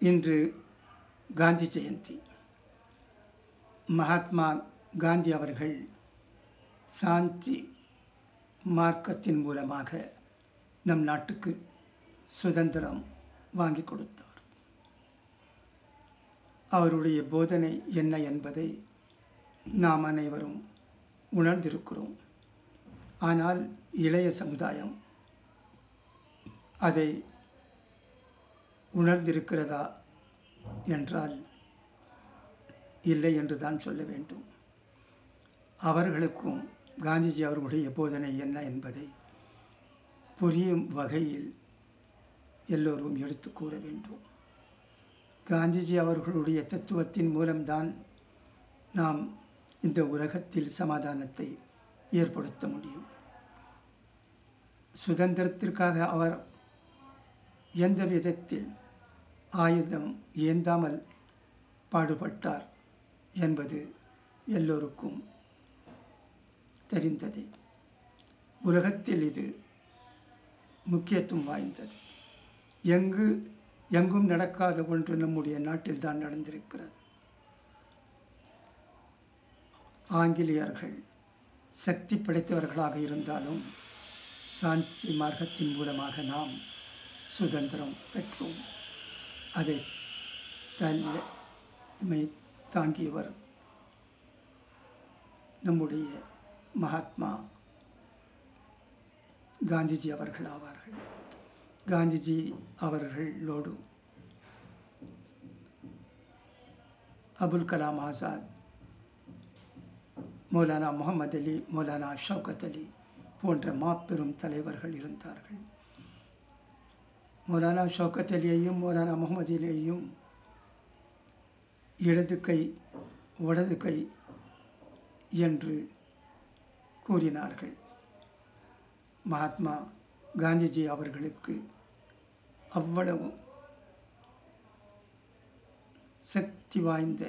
இன்று காந்தி ஜெயந்தி மகாத்மா காந்தி அவர்கள் சாந்தி மார்க்கத்தின் மூலமாக நம் நாட்டுக்கு சுதந்திரம் வாங்கி கொடுத்தார் அவருடைய போதனை என்ன என்பதை நாம் அனைவரும் உணர்ந்திருக்கிறோம் ஆனால் இளைய சமுதாயம் அதை உணர்ந்திருக்கிறதா என்றால் இல்லை என்று தான் சொல்ல வேண்டும் அவர்களுக்கும் காந்திஜி அவர்களுடைய போதனை என்ன என்பதை புரியும் வகையில் எல்லோரும் எடுத்து கூற வேண்டும் காந்திஜி அவர்களுடைய தத்துவத்தின் மூலம்தான் நாம் இந்த உலகத்தில் சமாதானத்தை ஏற்படுத்த முடியும் சுதந்திரத்திற்காக அவர் எந்த விதத்தில் ஆயுதம் ஏந்தாமல் பாடுபட்டார் என்பது எல்லோருக்கும் தெரிந்ததே உலகத்தில் இது முக்கியத்துவம் வாய்ந்தது எங்கு எங்கும் நடக்காத ஒன்று நம்முடைய நாட்டில் தான் நடந்திருக்கிறது ஆங்கிலேயர்கள் சக்தி படைத்தவர்களாக இருந்தாலும் சாந்தி மார்க்கத்தின் மூலமாக நாம் சுதந்திரம் பெற்றோம் அதை தலைமை தாங்கியவர் நம்முடைய மகாத்மா காந்திஜி அவர்கள் ஆவார்கள் காந்திஜி அவர்களோடு அபுல் கலாம் ஆசாத் மௌலானா முகமது அலி மௌலானா ஷவுகத் அலி போன்ற மாபெரும் தலைவர்கள் இருந்தார்கள் மௌலானா ஷவுகத் அலியையும் மௌலானா முகமது அலியையும் இடது கை வலது கை என்று கூறினார்கள் மகாத்மா காந்திஜி அவர்களுக்கு அவ்வளவு சக்தி வாய்ந்த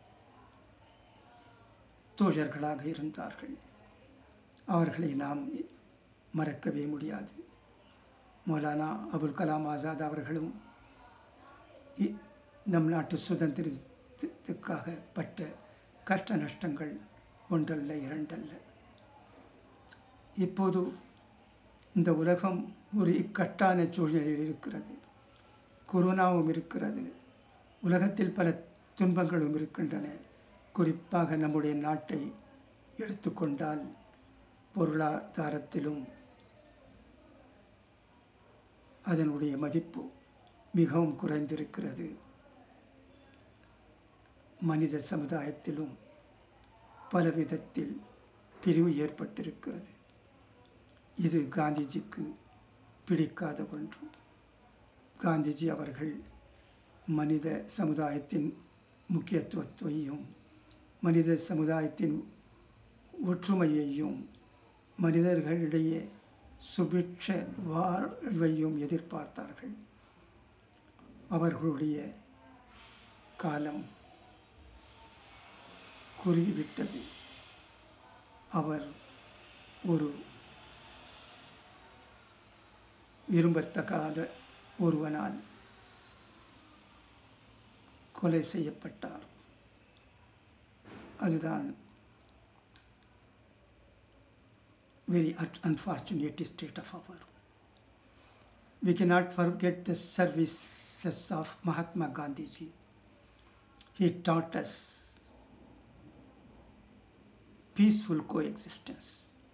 தோழர்களாக இருந்தார்கள் அவர்களை நாம் மறக்கவே முடியாது மௌலானா அபுல் கலாம் ஆசாத் அவர்களும் நம் நாட்டு சுதந்திரத்துக்காக பட்ட கஷ்ட நஷ்டங்கள் ஒன்றல்ல இரண்டல்ல இப்போது இந்த உலகம் ஒரு இக்கட்டான சூழ்நிலையில் இருக்கிறது கொரோனாவும் இருக்கிறது உலகத்தில் பல துன்பங்களும் இருக்கின்றன குறிப்பாக நம்முடைய நாட்டை எடுத்துக்கொண்டால் பொருளாதாரத்திலும் அதனுடைய மதிப்பு மிகவும் குறைந்திருக்கிறது மனித சமுதாயத்திலும் பல விதத்தில் பிரிவு ஏற்பட்டிருக்கிறது இது காந்திஜிக்கு பிடிக்காத ஒன்று காந்திஜி அவர்கள் மனித சமுதாயத்தின் முக்கியத்துவத்தையும் மனித சமுதாயத்தின் ஒற்றுமையையும் மனிதர்களிடையே சுபிட்ச வாழ்வையும் எதிர்பார்த்தார்கள் அவர்களுடைய காலம் குறுகிவிட்டது அவர் ஒரு விரும்பத்தகாத ஒருவனால் கொலை செய்யப்பட்டார் அதுதான் very unfortunate state of our. We cannot forget the services of Mahatma Gandhi ji. He taught us peaceful coexistence.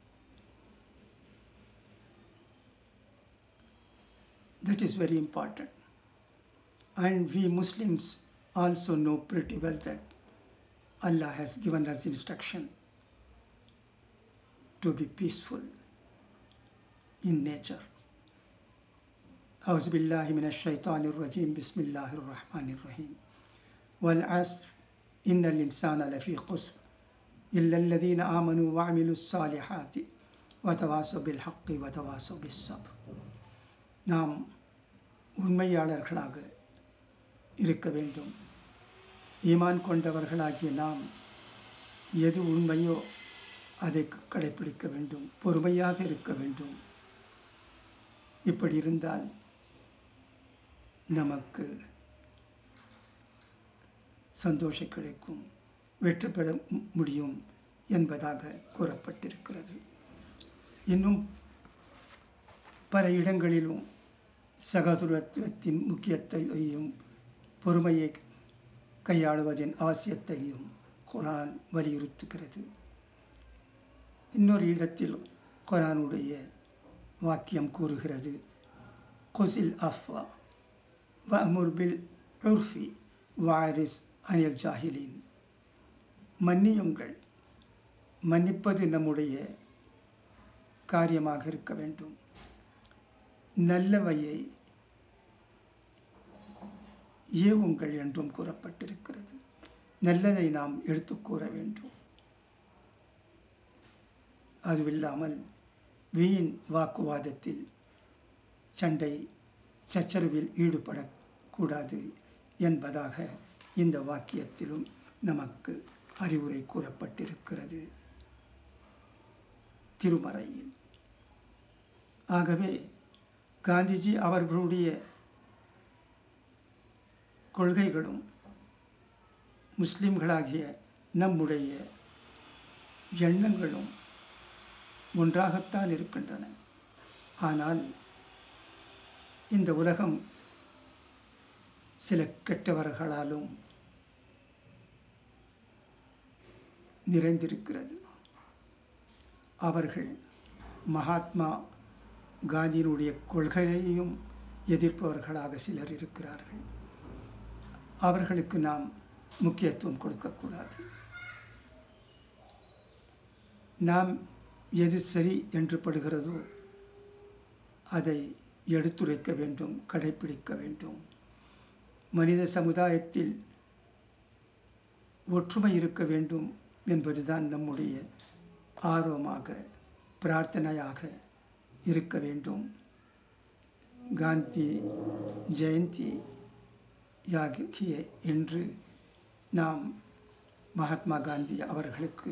That is very important. And we Muslims also know pretty well that Allah has given us instruction to be peaceful in nature. أعوذ بالله من الشيطان الرجيم بسم الله الرحمن الرحيم والعصر إن الإنسان لفي قسر إلا الذين آمنوا وعملوا الصالحات وتواصوا بالحق وتواصوا بالصبر நாம் உண்மையாளர்களாக இருக்க வேண்டும் ஈமான் கொண்டவர்களாகிய நாம் எது உண்மையோ அதை கடைப்பிடிக்க வேண்டும் பொறுமையாக இருக்க வேண்டும் இப்படி இருந்தால் நமக்கு சந்தோஷம் கிடைக்கும் வெற்றி பெற மு- முடியும் என்பதாக கூறப்பட்டிருக்கிறது இன்னும் பல இடங்களிலும் சகோதரத்துவத்தின் முக்கியத்தையும் பொறுமையை கையாளுவதின் அவசியத்தையும் குரான் வலியுறுத்துகிறது இன்னொரு இடத்தில் குரானுடைய வாக்கியம் கூறுகிறது கொசில் அஃபா வஅமுர் பில் உர்ஃபி வாரிஸ் அனில் ஜாஹிலின் மன்னியுங்கள் மன்னிப்பது நம்முடைய காரியமாக இருக்க வேண்டும் நல்லவையை ஏவுங்கள் என்றும் கூறப்பட்டிருக்கிறது நல்லதை நாம் எடுத்து கூற வேண்டும் அதுவில்லாமல் வீண் வாக்குவாதத்தில் சண்டை சச்சரவில் ஈடுபடக்கூடாது என்பதாக இந்த வாக்கியத்திலும் நமக்கு அறிவுரை கூறப்பட்டிருக்கிறது திருமறையில் ஆகவே காந்திஜி அவர்களுடைய கொள்கைகளும் முஸ்லிம்களாகிய நம்முடைய எண்ணங்களும் ஒன்றாகத்தான் இருக்கின்றன ஆனால் இந்த உலகம் சில கெட்டவர்களாலும் நிறைந்திருக்கிறது அவர்கள் மகாத்மா காந்தியினுடைய கொள்கையையும் எதிர்ப்பவர்களாக சிலர் இருக்கிறார்கள் அவர்களுக்கு நாம் முக்கியத்துவம் கொடுக்கக்கூடாது நாம் எது சரி என்று படுகிறதோ அதை எடுத்துரைக்க வேண்டும் கடைப்பிடிக்க வேண்டும் மனித சமுதாயத்தில் ஒற்றுமை இருக்க வேண்டும் என்பதுதான் நம்முடைய ஆர்வமாக பிரார்த்தனையாக இருக்க வேண்டும் காந்தி ஜெயந்தி யாகிய இன்று நாம் மகாத்மா காந்தி அவர்களுக்கு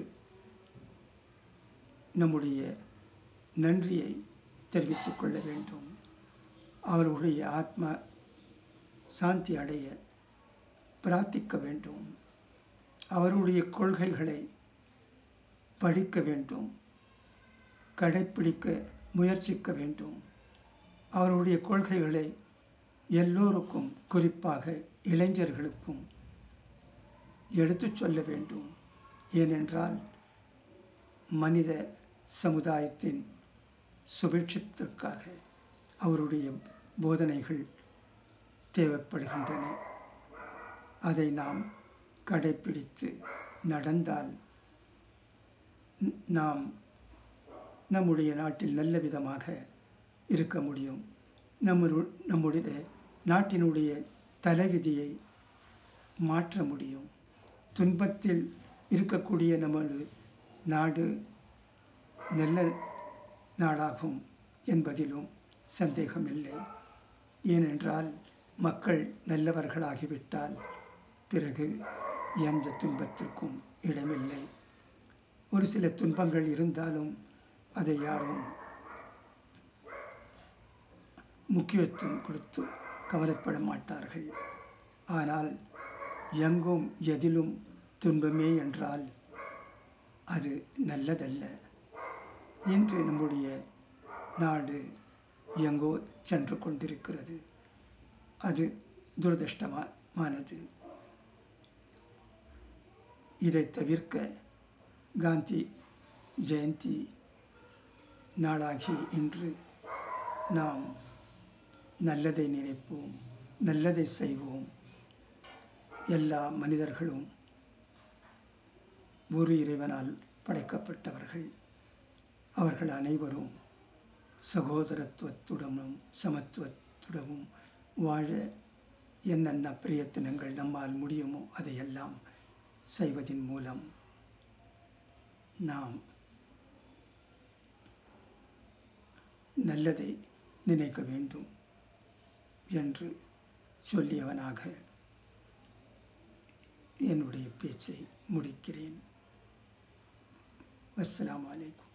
நம்முடைய நன்றியை தெரிவித்துக் கொள்ள வேண்டும் அவர்களுடைய ஆத்மா சாந்தி அடைய பிரார்த்திக்க வேண்டும் அவருடைய கொள்கைகளை படிக்க வேண்டும் கடைப்பிடிக்க முயற்சிக்க வேண்டும் அவருடைய கொள்கைகளை எல்லோருக்கும் குறிப்பாக இளைஞர்களுக்கும் எடுத்துச் சொல்ல வேண்டும் ஏனென்றால் மனித சமுதாயத்தின் சுபிட்சத்திற்காக அவருடைய போதனைகள் தேவைப்படுகின்றன அதை நாம் கடைப்பிடித்து நடந்தால் ந- நாம் நம்முடைய நாட்டில் நல்ல விதமாக இருக்க முடியும் நம்மரு நம்முடைய நாட்டினுடைய தலைவிதியை மாற்ற முடியும் துன்பத்தில் இருக்கக்கூடிய நமது நாடு நல்ல நாடாகும் என்பதிலும் சந்தேகமில்லை ஏனென்றால் மக்கள் நல்லவர்களாகிவிட்டால் பிறகு எந்த துன்பத்திற்கும் இடமில்லை ஒரு சில துன்பங்கள் இருந்தாலும் அதை யாரும் முக்கியத்துவம் கொடுத்து கவலைப்பட மாட்டார்கள் ஆனால் எங்கும் எதிலும் துன்பமே என்றால் அது நல்லதல்ல இன்று நம்முடைய நாடு எங்கோ சென்று கொண்டிருக்கிறது அது துரதிருஷ்டமானது இதை தவிர்க்க காந்தி ஜெயந்தி நாளாகி இன்று நாம் நல்லதை நினைப்போம் நல்லதை செய்வோம் எல்லா மனிதர்களும் ஒரு இறைவனால் படைக்கப்பட்டவர்கள் அவர்கள் அனைவரும் சகோதரத்துவத்துடனும் சமத்துவத்துடனும் வாழ என்னென்ன பிரயத்தனங்கள் நம்மால் முடியுமோ அதையெல்லாம் செய்வதின் மூலம் நாம் நல்லதை நினைக்க வேண்டும் என்று சொல்லியவனாக என்னுடைய பேச்சை முடிக்கிறேன் அஸ்ஸலாமு அலைக்கும்